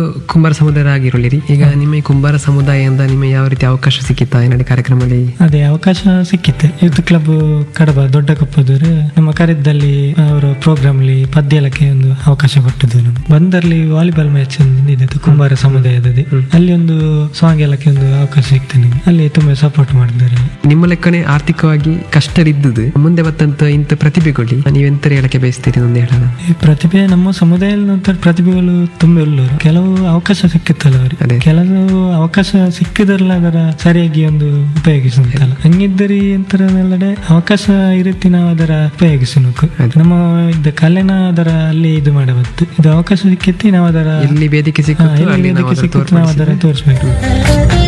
ಕುಂಬಾರ ಸಮುದಾಯ ಆಗಿರಲಿರಿ ಈಗ ನಿಮ್ಮ ಈ ಕುಂಬಾರ ಸಮುದಾಯದಿಂದ ನಿಮಗೆ ಯಾವ ರೀತಿ ಅವಕಾಶ ಸಿಕ್ಕಿತ್ತಾ ಏನಾಡಿ ಕಾರ್ಯಕ್ರಮದಲ್ಲಿ ಅದೇ ಅವಕಾಶ ಸಿಕ್ಕಿತ್ತೆ ಯೂತ್ ಕ್ಲಬ್ ಕಡಬ ದೊಡ್ಡ ಕಪ್ಪದೂರು ನಮ್ಮ ಕರೆದಲ್ಲಿ ಅವರ ಪ್ರೋಗ್ರಾಮ್ಲಿ ಪದ್ಯಲಕ್ಕೆ ಒಂದು ಅವಕಾಶ ಕೊಟ್ಟಿದ್ದು ನಮ್ಗೆ ಬಂದಲ್ಲಿ ವಾಲಿಬಾಲ್ ಮ್ಯಾಚ್ ಒಂದು ಇದೆ ಕುಂಬಾರ ಸಮುದಾಯದಲ್ಲಿ ಅಲ್ಲಿ ಒಂದು ಸಾಂಗ್ ಎಲ್ಲಕ್ಕೆ ಒಂದು ಅವಕಾಶ ಸಿಕ್ತು ನಿಮ್ಗೆ ಅಲ್ಲಿ ತುಂಬಾ ಸಪೋರ್ಟ್ ಮಾಡಿದ್ದಾರೆ ನಿಮ್ಮ ಲೆಕ್ಕನೆ ಆರ್ಥಿಕವಾಗಿ ಕಷ್ಟರಿದ್ದುದು ಮುಂದೆ ಬತ್ತಂತ ಇಂಥ ಪ್ರತಿಭೆಗಳು ನೀವೆಂತ ಹೇಳಕ್ಕೆ ಬಯಸ್ತೀರಿ ಒಂದು ಹೇಳೋಣ ಈ ಪ್ರತಿಭೆ ನಮ್ಮ ಸಮುದಾಯದ ಪ್ರತಿಭೆಗಳು ತುಂಬಾ ಉಳ್ಳವರು ಕೆಲವು ಅವಕಾಶ ಸಿಕ್ಕುತ್ತಲ್ಲ ಅದೇ. ಅವರಿಗೆ ಕೆಲವು ಅವಕಾಶ ಸಿಕ್ಕಿದ್ರಲ್ಲ ಅದರ ಸರಿಯಾಗಿ ಒಂದು ಉಪಯೋಗಿಸುತ್ತಲ್ಲ ಹಂಗಿದ್ದರಿ ಎಂತರನೆಲ್ಲಡೆ ಅವಕಾಶ ಈ ರೀತಿ ನಾವು ಅದರ ಉಪಯೋಗಿಸಬೇಕು ನಮ್ಮ ಇದು ಕಲೆನ ಅದರ ಅಲ್ಲಿ ಇದು ಮಾಡಬಹುದು ಇದು ಅವಕಾಶ ಸಿಕ್ಕಿತ್ತು ನಾವು ಅದರ ಎಲ್ಲಿ ವೇದಿಕೆ ಹಾ, ಸಿಕ್ಕುತ್ತೋ ಎಲ್ಲಿ ಅಲ್ಲಿ ನಾವು ವೇದಿಕೆ ಅದನ್ನು ಸಿಕ್ಕಿತ್ತು ನಾವು ಅದರ ತೋರ್ಪಡಿಸಿದ್ರೆ ತೋರಿಸ್ಬೇಕು